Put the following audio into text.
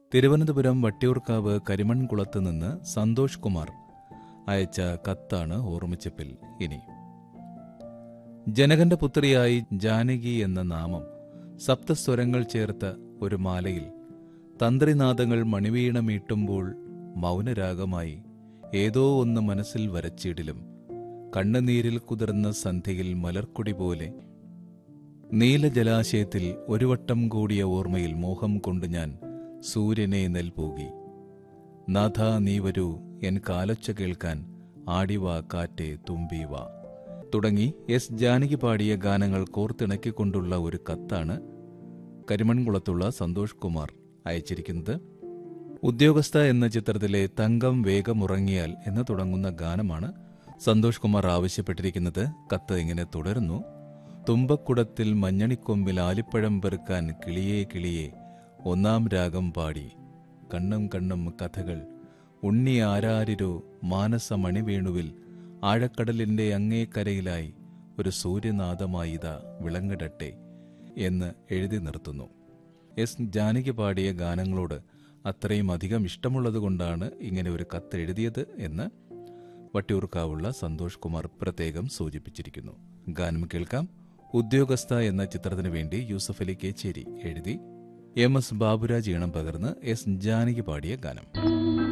തിരുവനന്തപുരം വട്ടിയൂർക്കാവ് കരിമൺകുളത്ത് നിന്ന് സന്തോഷ് കുമാർ അയച്ച കത്താണ് ഓർമ്മിച്ചപ്പിൽ ഇനി ജനകന്റെ പുത്രിയായി ജാനകി എന്ന നാമം സപ്തസ്വരങ്ങൾ ചേർത്ത ഒരു മാലയിൽ തന്ത്രിനാദങ്ങൾ മണിവീണ മീട്ടുമ്പോൾ മൗനരാഗമായി ഏതോ ഒന്ന് മനസ്സിൽ വരച്ചിടിലും കണ്ണുനീരിൽ കുതിർന്ന സന്ധ്യയിൽ മലർക്കൊടി പോലെ നീലജലാശയത്തിൽ ഒരു വട്ടം കൂടിയ ഓർമ്മയിൽ മോഹം കൊണ്ട് ഞാൻ സൂര്യനെ നെൽപോകി നാഥ നീ വരൂ എൻ കാലൊച്ച കേൾക്കാൻ ആടിവാ കാറ്റെ തുമ്പീവാ തുടങ്ങി എസ് ജാനകി പാടിയ ഗാനങ്ങൾ കോർത്തിണക്കിക്കൊണ്ടുള്ള ഒരു കത്താണ് കരിമൺകുളത്തുള്ള സന്തോഷ് കുമാർ അയച്ചിരിക്കുന്നത് ഉദ്യോഗസ്ഥ എന്ന ചിത്രത്തിലെ തങ്കം വേഗമുറങ്ങിയാൽ എന്ന് തുടങ്ങുന്ന ഗാനമാണ് സന്തോഷ് കുമാർ ആവശ്യപ്പെട്ടിരിക്കുന്നത് കത്ത് ഇങ്ങനെ തുടരുന്നു തുമ്പക്കുടത്തിൽ മഞ്ഞണിക്കൊമ്പിൽ ആലിപ്പഴം പെറുക്കാൻ കിളിയേ കിളിയേ ഒന്നാം രാഗം പാടി കണ്ണും കണ്ണും കഥകൾ ഉണ്ണി ആരാരിരോ മാനസമണിവേണുവിൽ ആഴക്കടലിന്റെ അങ്ങേക്കരയിലായി ഒരു സൂര്യനാദമായി ഇതാ വിളങ്ങിടട്ടെ എന്ന് എഴുതി നിർത്തുന്നു എസ് ജാനകി പാടിയ ഗാനങ്ങളോട് അത്രയും അധികം ഇഷ്ടമുള്ളതുകൊണ്ടാണ് ഇങ്ങനെ ഒരു കത്ത് എഴുതിയത് എന്ന് വട്ടിയൂർക്കാവുള്ള സന്തോഷ് കുമാർ പ്രത്യേകം സൂചിപ്പിച്ചിരിക്കുന്നു ഗാനം കേൾക്കാം ഉദ്യോഗസ്ഥ എന്ന ചിത്രത്തിനു വേണ്ടി യൂസഫ് അലി കേച്ചേരി എഴുതി എം എസ് ബാബുരാജ് ഈണം പകർന്ന് എസ് ജാനകി പാടിയ ഗാനം